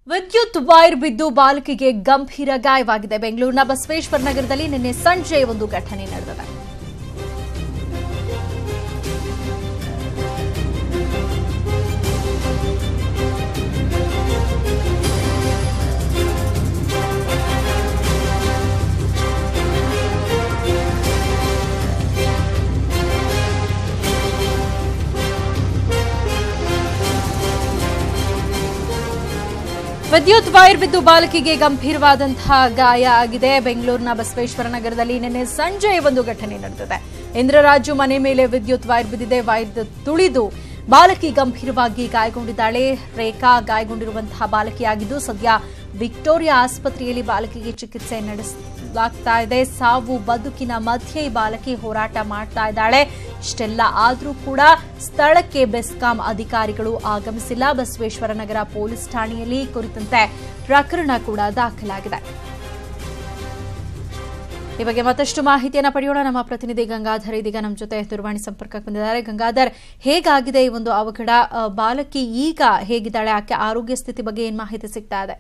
ವಿದ್ಯುತ್ ವೈರ್ ಬಿದ್ದು ಬಾಲಕಿಗೆ ಗಂಭೀರ ಗಾಯವಾಗಿದೆ ಬೆಂಗಳೂರಿನ ಬಸವೇಶ್ವರ ನಗರದಲ್ಲಿ ನಿನ್ನೆ ಸಂಜೆ ಒಂದು ಘಟನೆ ನಡೆದಿದೆ ವಿದ್ಯುತ್ ವೈರ್ ಬಿದ್ದು ಬಾಲಕಿಗೆ ಗಂಭೀರವಾದಂತಹ ಗಾಯ ಆಗಿದೆ ಬೆಂಗಳೂರಿನ ಬಸವೇಶ್ವರ ನಗರದಲ್ಲಿ ನಿನ್ನೆ ಸಂಜೆ ಒಂದು ಘಟನೆ ನಡೆದಿದೆ ಇಂದ್ರರಾಜು ಮನೆ ಮೇಲೆ ವಿದ್ಯುತ್ ವೈರ್ ಬಿದ್ದಿದೆ ವೈರ್ ತುಳಿದು ಬಾಲಕಿ ಗಂಭೀರವಾಗಿ ಗಾಯಗೊಂಡಿದ್ದಾಳೆ ರೇಖಾ ಗಾಯಗೊಂಡಿರುವಂತಹ ಬಾಲಕಿಯಾಗಿದ್ದು ಸದ್ಯ ವಿಕ್ಟೋರಿಯಾ ಆಸ್ಪತ್ರೆಯಲ್ಲಿ ಬಾಲಕಿಗೆ ಚಿಕಿತ್ಸೆ ನಡೆಸಲಾಗ್ತಾ ಇದೆ ಸಾವು ಬದುಕಿನ ಮಧ್ಯೆ ಈ ಬಾಲಕಿ ಹೋರಾಟ ಮಾಡ್ತಾ ಇದ್ದಾಳೆ ಇಷ್ಟೆಲ್ಲ ಆದರೂ ಕೂಡ ಸ್ಥಳಕ್ಕೆ ಬೆಸ್ಕಾಂ ಅಧಿಕಾರಿಗಳು ಆಗಮಿಸಿಲ್ಲ ಬಸವೇಶ್ವರ ನಗರ ಪೊಲೀಸ್ ಠಾಣೆಯಲ್ಲಿ ಈ ಕುರಿತಂತೆ ಪ್ರಕರಣ ಕೂಡ ದಾಖಲಾಗಿದೆ ಈ ಬಗ್ಗೆ ಮತ್ತಷ್ಟು ಮಾಹಿತಿಯನ್ನ ಪಡೆಯೋಣ ನಮ್ಮ ಪ್ರತಿನಿಧಿ ಗಂಗಾಧರ್ ಇದೀಗ ನಮ್ಮ ಜೊತೆ ದೂರವಾಣಿ ಸಂಪರ್ಕಕ್ಕೆ ಬಂದಿದ್ದಾರೆ ಗಂಗಾಧರ್ ಹೇಗಾಗಿದೆ ಈ ಒಂದು ಅವಘಡ ಆ, ಬಾಲಕಿ ಈಗ ಹೇಗಿದ್ದಾಳೆ ಆಕೆ ಆರೋಗ್ಯ ಸ್ಥಿತಿ ಬಗ್ಗೆ ಏನ್ ಮಾಹಿತಿ ಸಿಗ್ತಾ ಇದೆ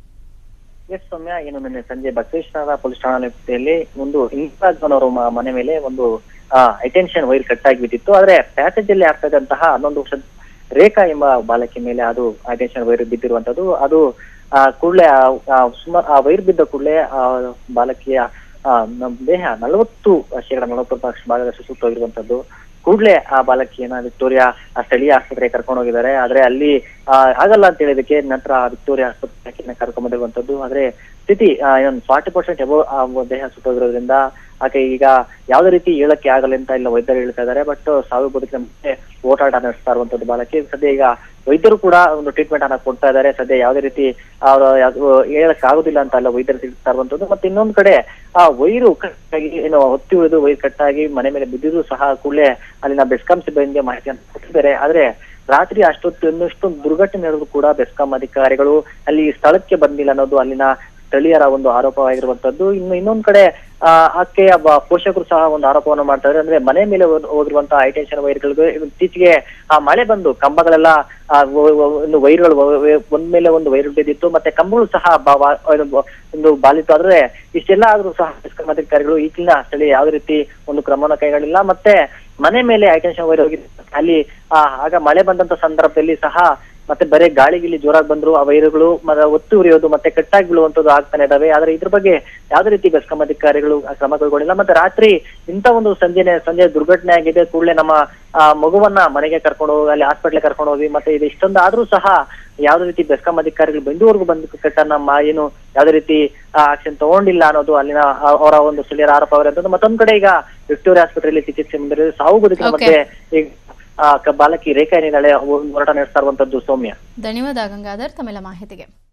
ಎಸ್ ಸೌಮ್ಯ ಏನು ನಿನ್ನೆ ಸಂಜೆ ಬಸವೇಶ್ವರ ಪೊಲೀಸ್ ಠಾಣೆಯಲ್ಲಿ ಒಂದು ಇನ್ಫ್ರಾಜ್ ಅವರ ಮ- ಮನೆ ಮೇಲೆ ಒಂದು ಅಟೆನ್ಷನ್ ವೈರ್ ಕಟ್ ಆಗಿ ಬಿದ್ದಿತ್ತು ಆದ್ರೆ ಪ್ಯಾಸೇಜ್ ಅಲ್ಲಿ ಆಗ್ತಾ ಇದ್ದಂತಹ ಹನ್ನೊಂದು ವರ್ಷದ ರೇಖಾ ಎಂಬ ಬಾಲಕಿ ಮೇಲೆ ಅದು ಅಟೆನ್ಷನ್ ವೈರ್ ಬಿದ್ದಿರುವಂತದ್ದು ಅದು ಆ, ಕೂಡ್ಲೆ ಸುಮಾರು ಆ ವೈರ್ ಬಿದ್ದ ಕೂಡಲೇ ಆ ಬಾಲಕಿಯ ಆ, ನಮ್ ದೇಹ ನಲವತ್ತು ಶೇಕಡ ನಲವತ್ತು ಪಕ್ಷ ಭಾಗದಷ್ಟು ಸುಟ್ಟೋಗಿರುವಂತದ್ದು ಕೂಡ್ಲೆ ಆ ಬಾಲಕಿಯನ್ನ ವಿಕ್ಟೋರಿಯಾ ಆ ಸ್ಥಳೀಯ ಆಸ್ಪತ್ರೆಗೆ ಕರ್ಕೊಂಡು ಹೋಗಿದ್ದಾರೆ ಆದ್ರೆ ಅಲ್ಲಿ ಆ, ಆಗಲ್ಲ ಅಂತ ಹೇಳಿದಕ್ಕೆ ನಂತರ ಆ ವಿಕ್ಟೋರಿಯಾ ಆಸ್ಪತ್ರೆಗೆ ಕರ್ಕೊಂಡ್ ಬಂದಿರುವಂತದ್ದು ಆದ್ರೆ ಸ್ಥಿತಿ ಒಂದು ಫಾರ್ಟಿ ಪರ್ಸೆಂಟ್ ಎಬೋ ದೇಹ ಸುಟ್ಟೋಗಿರೋದ್ರಿಂದ ಆಕೆ ಈಗ ಯಾವುದೇ ರೀತಿ ಹೇಳಕ್ಕೆ ಆಗಲ್ಲ ಅಂತ ಇಲ್ಲ ವೈದ್ಯರು ಹೇಳ್ತಾ ಇದ್ದಾರೆ ಬಟ್ ಸಾವು ಬದುಕಿನ ಮತ್ತೆ ಓಟಾಟ ನಡೆಸ್ತಾ ಇರುವಂತದ್ದು ಬಾಲಕಿ ಸದ್ಯ ಈಗ ವೈದ್ಯರು ಕೂಡ ಒಂದು ಟ್ರೀಟ್ಮೆಂಟ್ ಅನ್ನ ಕೊಡ್ತಾ ಇದ್ದಾರೆ ಸದ್ಯ ಯಾವುದೇ ರೀತಿ ಅವರು ಹೇಳಕ್ ಆಗುದಿಲ್ಲ ಅಂತ ಅಲ್ಲ ವೈದ್ಯರು ತಿಳಿಸ್ತಾ ಇರುವಂತದ್ದು ಮತ್ತೆ ಇನ್ನೊಂದ್ ಕಡೆ ಆ ವೈರು ಕಟ್ಟಾಗಿ ಏನು ಹೊತ್ತಿ ಉಳಿದು ವೈರ್ ಕಟ್ಟಾಗಿ ಮನೆ ಮೇಲೆ ಬಿದ್ದಿದ್ದು ಸಹ ಕೂಡಲೇ ಅಲ್ಲಿನ ಬೆಸ್ಕಾಂ ಸಿಬ್ಬಂದಿಗೆ ಮಾಹಿತಿಯನ್ನು ಕೊಟ್ಟಿದ್ದಾರೆ ಆದ್ರೆ ರಾತ್ರಿ ಅಷ್ಟೊತ್ತು ಇನ್ನಷ್ಟು ದುರ್ಘಟನೆ ನಡೆದು ಕೂಡ ಬೆಸ್ಕಾಂ ಅಧಿಕಾರಿಗಳು ಅಲ್ಲಿ ಸ್ಥಳಕ್ಕೆ ಬಂದಿಲ್ಲ ಅನ್ನೋದು ಅಲ್ಲಿನ ಸ್ಥಳೀಯರ ಒಂದು ಆರೋಪವಾಗಿರುವಂತದ್ದು ಇನ್ನು ಇನ್ನೊಂದ್ ಕಡೆ ಆ ಆಕೆಯ ಬ- ಪೋಷಕರು ಸಹ ಒಂದು ಆರೋಪವನ್ನು ಮಾಡ್ತಾ ಇದ್ದಾರೆ ಅಂದ್ರೆ ಮನೆ ಮೇಲೆ ಹೋದ್- ಹೋಗಿರುವಂತಹ ಹೈಟೆನ್ಷನ್ ವೈರ್ಗಳಿಗೆ ಇತ್ತೀಚೆಗೆ ಆ ಮಳೆ ಬಂದು ಕಂಬಗಳೆಲ್ಲ ಆ ವ- ವ- ಒಂದು ವೈರ್ಗಳು ವ- ವ- ಒಂದ್ ಮೇಲೆ ಒಂದು ವೈರ್ ಬಿದ್ದಿತ್ತು ಮತ್ತೆ ಕಂಬಗಳು ಸಹ ಬ- ವ- ಒಂದು ಬ- ಒಂದು ಬಾಲಿತ್ತು ಆದ್ರೆ ಇಷ್ಟೆಲ್ಲ ಆದ್ರೂ ಸಹ ಬೆಸ್ಕಾಂ ಅಧಿಕಾರಿಗಳು ಈಗಿನ ಸ್ಥಳೀಯ ಯಾವುದೇ ರೀತಿ ಒಂದು ಕ್ರಮವನ್ನು ಕೈಗೊಂಡಿಲ್ಲ ಮತ್ತೆ ಮನೆ ಮೇಲೆ ಹೈಟೆನ್ಷನ್ ವೈರ್ ಹೋಗಿತ್ತು ಅಲ್ಲಿ ಆ ಆಗ ಮಳೆ ಬಂದಂತ ಸಂದರ್ಭದಲ್ಲಿ ಸಹ ಮತ್ತೆ ಬರೀ ಗಾಳಿಗಿಲ್ಲಿ ಜೋರಾಗಿ ಬಂದ್ರು ಆ ವೈರುಗಳು ಮತ್ತೆ ಒತ್ತು ಉರಿಯೋದು ಮತ್ತೆ ಕಟ್ಟಾಗಿ ಬೀಳುವಂತದ್ದು ಆಗ್ತಾನೆ ಇದಾವೆ ಆದ್ರೆ ಇದ್ರ ಬಗ್ಗೆ ಯಾವ್ದೇ ರೀತಿ ಬೆಸ್ಕಾಂ ಅಧಿಕಾರಿಗಳು ಆ ಕ್ರಮ ಕೈಗೊಂಡಿಲ್ಲ ಮತ್ತೆ ರಾತ್ರಿ ಇಂತ ಒಂದು ಸಂಜೆನೆ ಸಂಜೆ ದುರ್ಘಟನೆ ಆಗಿದೆ ಕೂಡಲೇ ನಮ್ಮ ಆ ಮಗುವನ್ನ ಮನೆಗೆ ಕರ್ಕೊಂಡು ಹೋಗಿ ಅಲ್ಲಿ ಹಾಸ್ಪಿಟ್ಲ್ ಕರ್ಕೊಂಡು ಹೋಗಿ ಮತ್ತೆ ಇದು ಇಷ್ಟೊಂದು ಆದ್ರೂ ಸಹ ಯಾವ್ದೇ ರೀತಿ ಬೆಸ್ಕಾಂ ಅಧಿಕಾರಿಗಳು ಬೆಂಗಳೂರಿಗೆ ಬಂದು ಕಟ್ಟನ್ನ ಮಾ ಏನು ಯಾವ್ದೇ ರೀತಿ ಆಕ್ಷನ್ ತಗೊಂಡಿಲ್ಲ ಅನ್ನೋದು ಅಲ್ಲಿನ ಆ- ಅವರ ಒಂದು ಸ್ಥಳೀಯರ ಆರೋಪ ಅವರದ್ದು ಮತ್ತೊಂದ್ ಕಡೆ ಈಗ ವಿಕ್ಟೋರಿಯಾ ಆಸ್ಪತ್ರೆಯಲ್ಲಿ ಚಿಕಿತ್ಸೆ ಮುಂದೆ ಸಾವು ಬದುಕಿನ Okay. ಮಧ್ಯೆ ಈಗ ಆ, ಕ- ಬಾಲಕಿ ರೇಖಾ ಏನಿದ್ದಾಳೆ ಹೋರಾಟ ನಡೆಸ್ತಾ ಇರುವಂತದ್ದು ಸೌಮ್ಯ ಧನ್ಯವಾದ ಗಂಗಾಧರ್ ತಮ್ಮೆಲ್ಲ ಮಾಹಿತಿಗೆ